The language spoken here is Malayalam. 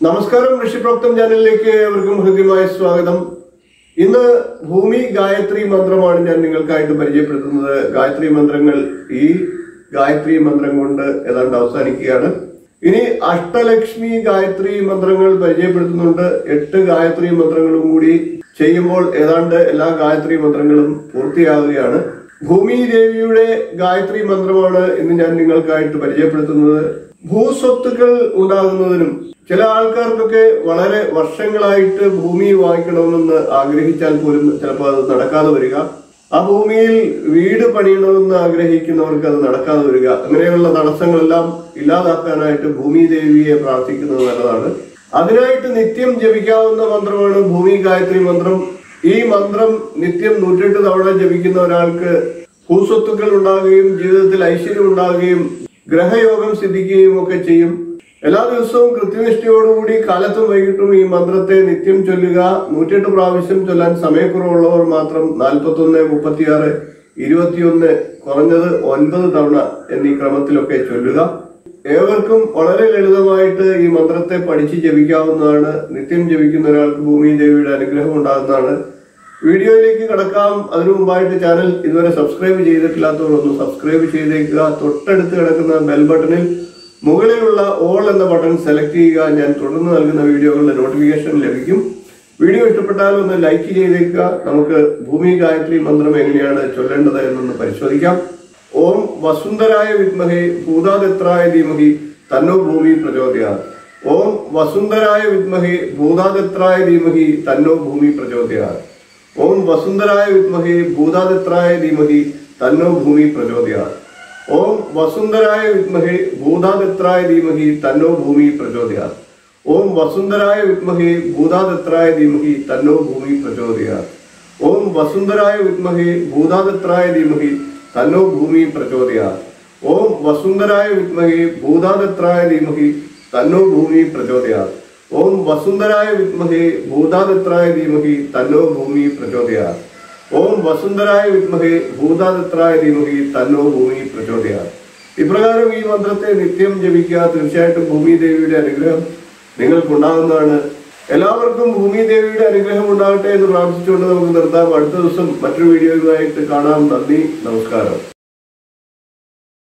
നമസ്കാരം ഋഷിപ്രോക്തം ചാനലിലേക്ക് ഏവർക്കും ഹൃദ്യമായ സ്വാഗതം ഇന്ന് ഭൂമി ഗായത്രി മന്ത്രമാണ് ഞാൻ നിങ്ങൾക്കായിട്ട് പരിചയപ്പെടുത്തുന്നത് ഗായത്രി മന്ത്രങ്ങൾ ഈ ഗായത്രി മന്ത്രം കൊണ്ട് ഏതാണ്ട് അവസാനിക്കുകയാണ് ഇനി അഷ്ടലക്ഷ്മി ഗായത്രി മന്ത്രങ്ങൾ പരിചയപ്പെടുത്തുന്നുണ്ട് എട്ട് ഗായത്രി മന്ത്രങ്ങളും കൂടി ചെയ്യുമ്പോൾ ഏതാണ്ട് എല്ലാ ഗായത്രി മന്ത്രങ്ങളും പൂർത്തിയാകുകയാണ് ഭൂമി ദേവിയുടെ ഗായത്രി മന്ത്രമാണ് ഇന്ന് ഞാൻ നിങ്ങൾക്കായിട്ട് പരിചയപ്പെടുത്തുന്നത് ഭൂസ്വത്തുക്കൾ ഉണ്ടാകുന്നതിനും ചില ആൾക്കാർക്കൊക്കെ വളരെ വർഷങ്ങളായിട്ട് ഭൂമി വാങ്ങിക്കണമെന്ന് ആഗ്രഹിച്ചാൽ പോലും ചിലപ്പോൾ അത് നടക്കാതെ വരിക ആ ഭൂമിയിൽ വീട് പണിയണമെന്ന് ആഗ്രഹിക്കുന്നവർക്ക് അത് നടക്കാതെ വരിക അങ്ങനെയുള്ള തടസ്സങ്ങളെല്ലാം ഇല്ലാതാക്കാനായിട്ട് ഭൂമി ദേവിയെ പ്രാർത്ഥിക്കുന്നത് നല്ലതാണ് അതിനായിട്ട് നിത്യം ജപിക്കാവുന്ന മന്ത്രമാണ് ഭൂമി ഗായത്രി മന്ത്രം ഈ മന്ത്രം നിത്യം നൂറ്റെട്ട് തവണ ജപിക്കുന്ന ഒരാൾക്ക് ഭൂസ്വത്തുക്കൾ ഉണ്ടാകുകയും ജീവിതത്തിൽ ഐശ്വര്യം ഉണ്ടാകുകയും ഗ്രഹയോഗം സിദ്ധിക്കുകയും ഒക്കെ ചെയ്യും എല്ലാ ദിവസവും കൃത്യനിഷ്ഠയോടുകൂടി കാലത്തും വൈകിട്ടും ഈ മന്ത്രത്തെ നിത്യം ചൊല്ലുക നൂറ്റെട്ട് പ്രാവശ്യം ചൊല്ലാൻ സമയക്കുറവുള്ളവർ മാത്രം നാൽപ്പത്തൊന്ന് മുപ്പത്തിയാറ് ഇരുപത്തിയൊന്ന് കുറഞ്ഞത് ഒൻപത് തവണ എന്നീ ക്രമത്തിലൊക്കെ ചൊല്ലുക ഏവർക്കും വളരെ ലളിതമായിട്ട് ഈ മന്ത്രത്തെ പഠിച്ച് ജപിക്കാവുന്നതാണ് നിത്യം ജപിക്കുന്ന ഒരാൾക്ക് ഭൂമി ദേവിയുടെ അനുഗ്രഹം ഉണ്ടാകുന്നതാണ് വീഡിയോയിലേക്ക് കടക്കാം അതിനു മുമ്പായിട്ട് ചാനൽ ഇതുവരെ സബ്സ്ക്രൈബ് ചെയ്തിട്ടില്ലാത്തവർ ഒന്ന് സബ്സ്ക്രൈബ് ചെയ്തേക്കുക തൊട്ടടുത്ത് കിടക്കുന്ന ബെൽ ബട്ടണിൽ മുകളിലുള്ള ഓൾ എന്ന ബട്ടൺ സെലക്ട് ചെയ്യുക ഞാൻ തുടർന്ന് നൽകുന്ന വീഡിയോകളുടെ നോട്ടിഫിക്കേഷൻ ലഭിക്കും വീഡിയോ ഇഷ്ടപ്പെട്ടാൽ ഒന്ന് ലൈക്ക് ചെയ്തേക്കുക നമുക്ക് ഭൂമി ഗായത്രി മന്ത്രം എങ്ങനെയാണ് ചൊല്ലേണ്ടത് എന്നൊന്ന് പരിശോധിക്കാം ഓം വസുന്ധരായ വിദ്മഹേ ഭൂതാദത്രായ ധീമഹി തന്നോ ഭൂമി പ്രചോദയാത് ഓം വസുന്ധരായ വിദ്മഹേ ഭൂതാദത്രായ ധീമഹി തന്നോ ഭൂമി പ്രചോദയാത് ഓം വസുന്ധരായ വിദ്മഹേ ഭൂതാദത്രായ ധീമഹി തന്നോ ഭൂമി പ്രചോദയാത് ഓം വസുന്ധരായ വിദ്മഹേ ഭൂതാദത്രായ ധീമഹി തന്നോ ഭൂമി പ്രചോദയാത് ഓം വസുന്ധരായ വിദ്മഹേ ഭൂതാദത്രായ ധീമഹി തന്നോ ഭൂമി പ്രചോദയാത് ഓം വസുന്ധരായ വിദ്മഹേ ഭൂതാദത്രായ ധീമഹി തന്നോ ഭൂമി പ്രചോദയാത് ഓം വസുന്ധരായ വിദ്മഹേ ഭൂതാദത്രായ ധീമഹി തന്നോ ഭൂമി പ്രചോദയാത് ഓം വസുന്ധരായ വിദ്മഹേ ഭൂതാദത്രായ ധീമഹി തന്നോ ഭൂമി പ്രചോദയാത് ഓം വസുന്ധരായ വിദ്മഹേ ഭൂതാദത്രായ ധീമഹി തന്നോ ഭൂമി പ്രചോദയാത് ഇപ്രകാരം ഈ മന്ത്രത്തെ നിത്യം ജപിക്കുക തീർച്ചയായിട്ടും ഭൂമി ദേവിയുടെ അനുഗ്രഹം നിങ്ങൾക്കുണ്ടാകുന്നതാണ് എല്ലാവർക്കും ഭൂമി ദേവിയുടെ അനുഗ്രഹം ഉണ്ടാകട്ടെ എന്ന് പ്രാർത്ഥിച്ചുകൊണ്ട് നമുക്ക് നിർത്താം അടുത്ത ദിവസം മറ്റൊരു വീഡിയോയുമായിട്ട് കാണാം നന്ദി നമസ്കാരം